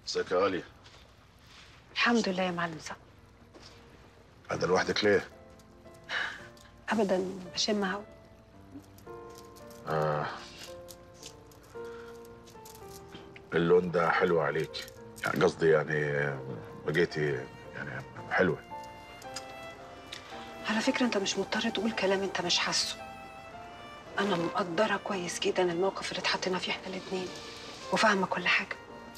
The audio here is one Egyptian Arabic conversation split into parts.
ازيك يا غالي الحمد لله يا معلم صح قاعدة لوحدك ليه؟ ابدا بشم هوا آه. اللون ده حلو عليك يعني قصدي يعني آه، بقيتي يعني حلوة على فكره انت مش مضطر تقول كلام انت مش حاسه انا مقدره كويس جدا الموقف اللي اتحطينا فيه احنا الاتنين وفاهمه كل حاجه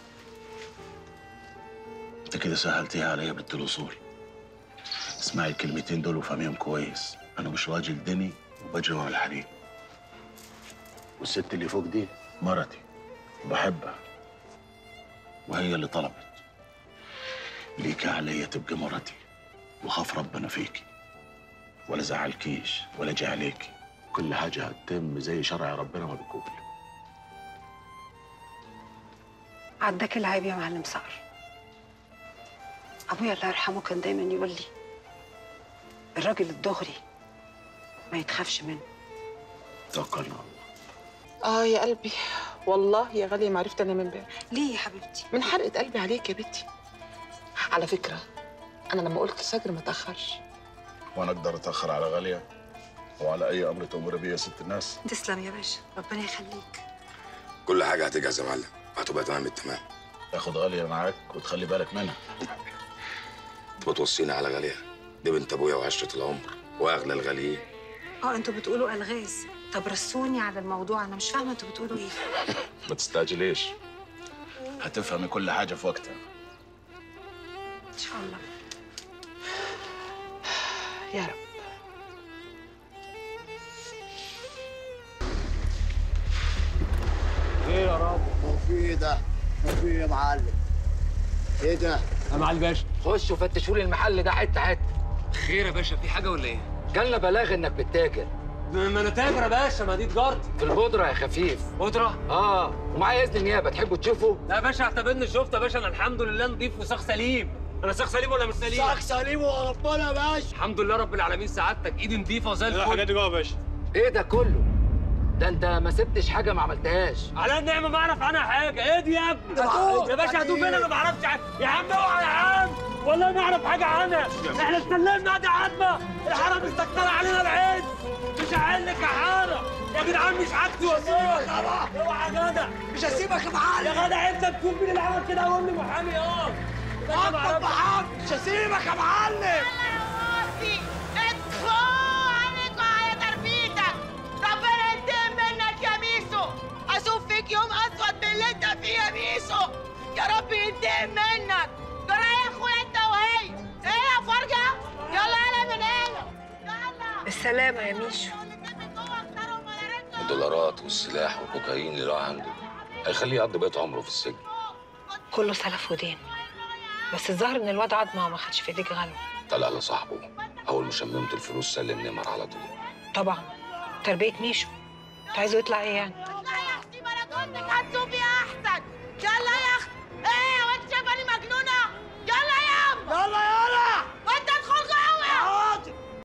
انت كده سهلتيها عليا بنت الاصول اسمعي الكلمتين دول وفهميهم كويس انا مش راجل دني وبجري ورا الحريم والست اللي فوق دي مرتي وبحبها وهي اللي طلبت ليك عليا تبقى مرتي وخاف ربنا فيكي ولا زعلكيش ولا جي عليكي كل حاجة هتتم زي شرع ربنا ما بيقول عداك العيب يا معلم صقر ابويا الله يرحمه كان دايما يقول لي الراجل الدغري ما يتخافش منه توكلنا على الله اه يا قلبي والله يا غالية ما عرفت انام امبارح ليه يا حبيبتي من حرقة قلبي عليك يا بنتي على فكرة انا لما قلت الفجر ما تاخرش وانا اقدر اتاخر على غاليه وعلى اي امر تؤمر بيه يا ست الناس تسلم يا باشا ربنا يخليك كل حاجه هتجهز يا معلم هتبقى تمام التمام تاخد غاليه معاك وتخلي بالك منها تبقى توصينا على غاليه دي بنت ابويا وعشره العمر واغلى الغاليين اه انتوا بتقولوا الغاز طب رسوني على الموضوع انا مش فاهمه انتوا بتقولوا ايه ما تستعجليش هتفهمي كل حاجه في وقتها ان شاء الله يا رب خير يا رب هو في ايه ده؟ هو في ايه يا معلم؟ ايه ده؟ يا معالي الباشا خشوا فتشوا لي المحل ده حته حته خير يا باشا في حاجه ولا ايه؟ جالنا بلاغ انك بتتاجر ما ما انا تاجر يا باشا ما دي تجارتي في البودره يا خفيف بودره اه ومعايا اذن النيابه تحبوا تشوفوا لا يا باشا اعتبرني شفت يا باشا انا الحمد لله نضيف وساخ سليم انا ساخ سليم ولا مش سليم؟ ساك سليم وربنا يا باشا الحمد لله رب العالمين سعادتك ايدي نضيفه وزي الفل جوه يا باشا ايه ده كله ده انت ما سبتش حاجه ما عملتهاش على النعمه ما اعرف عنها حاجه ايه دي يا ابني هتوه، يا باشا هتوه هتوه. فين انا ما اعرفش ع- يا عم اوعى يا عم والله ما اعرف حاجه عنها احنا استلمنا دي عدمه الحاره مستكتره علينا العين مش هعلك يا حاره يا جدعان مش عكسي والله اوعى يا جدع مش هسيبك يا معلم يا جدع انت تكون مين اللي عمل كده قول لي محامي اه يا باشا ما عبد اعرفش محمد مش هسيبك يا معلم ادخل عليكم على تربيتك ربنا ينتقم منك يا ميسو اشوف فيك يوم اسود من اللي انت فيه يا ميسو يا رب ينتقم منك جرى ايه يا اخويا انت وهي ايه يا فرجه يلا يلا من هنا يلا بالسلامه يا ميشو الدولارات والسلاح والكوكايين اللي راح عنده هيخليه يقضي بقية عمره في السجن كله سلف ودين بس الظاهر ان الواد عظمه ما خدش في ايديك غلو طلع لصاحبه اول ما شممت الفلوس سلم نمر على طول طبعا تربيه ميشو انت عايزه يطلع ايه يعني